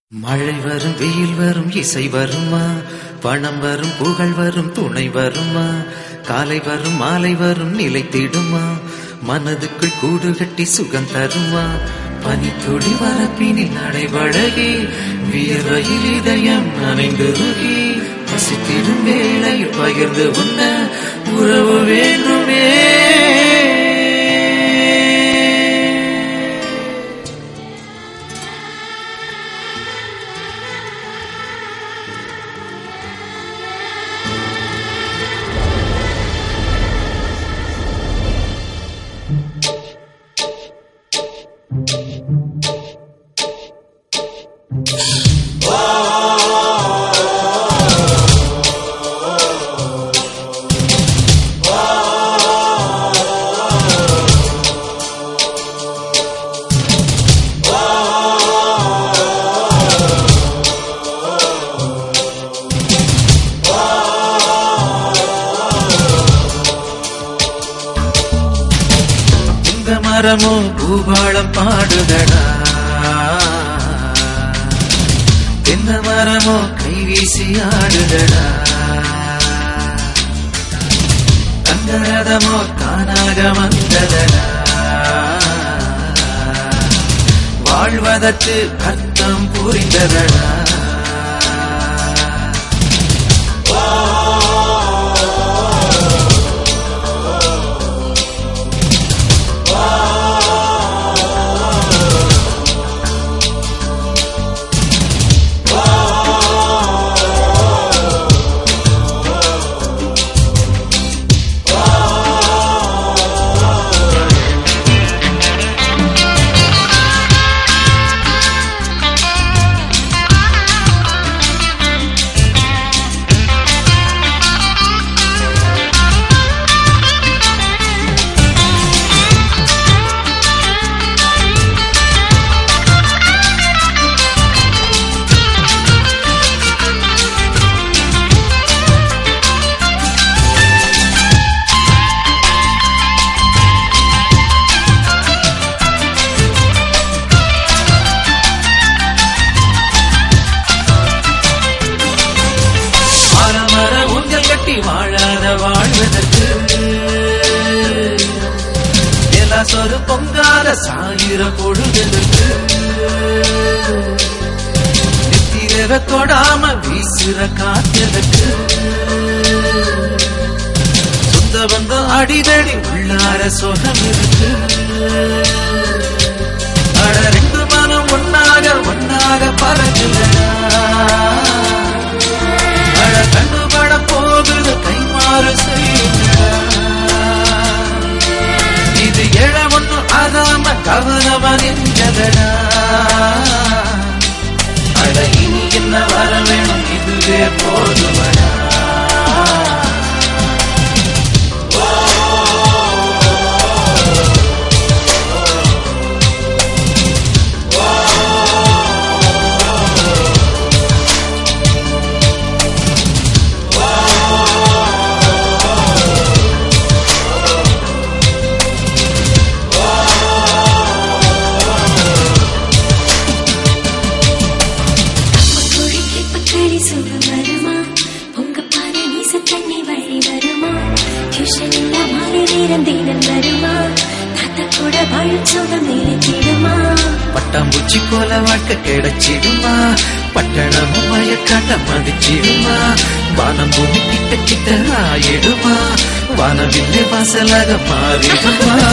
மழை வரும் வெயில் வரும் இசை வருமா பணம் வரும் புகழ் வரும் துணை வருமா காலை வரும் மாலை வரும் நிலைத்திடுமா மனதுக்குள் கூடு கட்டி சுகம் தருமா பனித்துளி வரப்பினில் நடைபழகி வியர்வையில் இதயம் நனைந்துருகி பசித்திடும் வேளையில் பகிர்ந்து உண்ண உறவு வேண்டுமே இந்த மரமோ பூபாளம் பாடுதடா தென்ன மரமோ கைவீசி ஆடுதடா கந்தரதமோ தானாக வந்ததடா வாழ்வதற்கு அர்த்தம் புரிந்ததடா மரமர ஊஞ்சல் கட்டி வாழாத வாழ்வதற்கு எல்லா சொரு பொங்காத சாயிர பொழுதற்கு நித்திரவ தொடாம வீசுற காத்ததற்கு சொந்த பந்தம் அடிதடி உள்ளார சொகம் இருக்கு அட ரெண்டு மனம் ஒன்னாக ஒன்னாக பறக்குதடா மழ கண்டுபட போகுது கைமாறு செய்யுங்கடா. இது எழ ஒண்ணு ஆகாம கவனமா நின்றதடா அட இனி என்ன வர வேணும் இதுவே போதுமடா குழிக்கு பக்கடி சுகம் வருமா பொங்க பானை வீச தண்ணி வழி வருமா டியூஷன் இல்ல மாலை நேரம் தினம் வருமா தாத்தா கூட வாழும் சுகம் நிலைத்திடுமா பட்டாம்பூச்சி போல வாழ்க்கை கிடைச்சிடுமா பட்டணமும் மயக்காட்ட மதிச்சிடுமா வானம் பூமி கிட்ட கிட்ட ஆயிடுமா வானவில்லை வாசலாக மாறிடுமா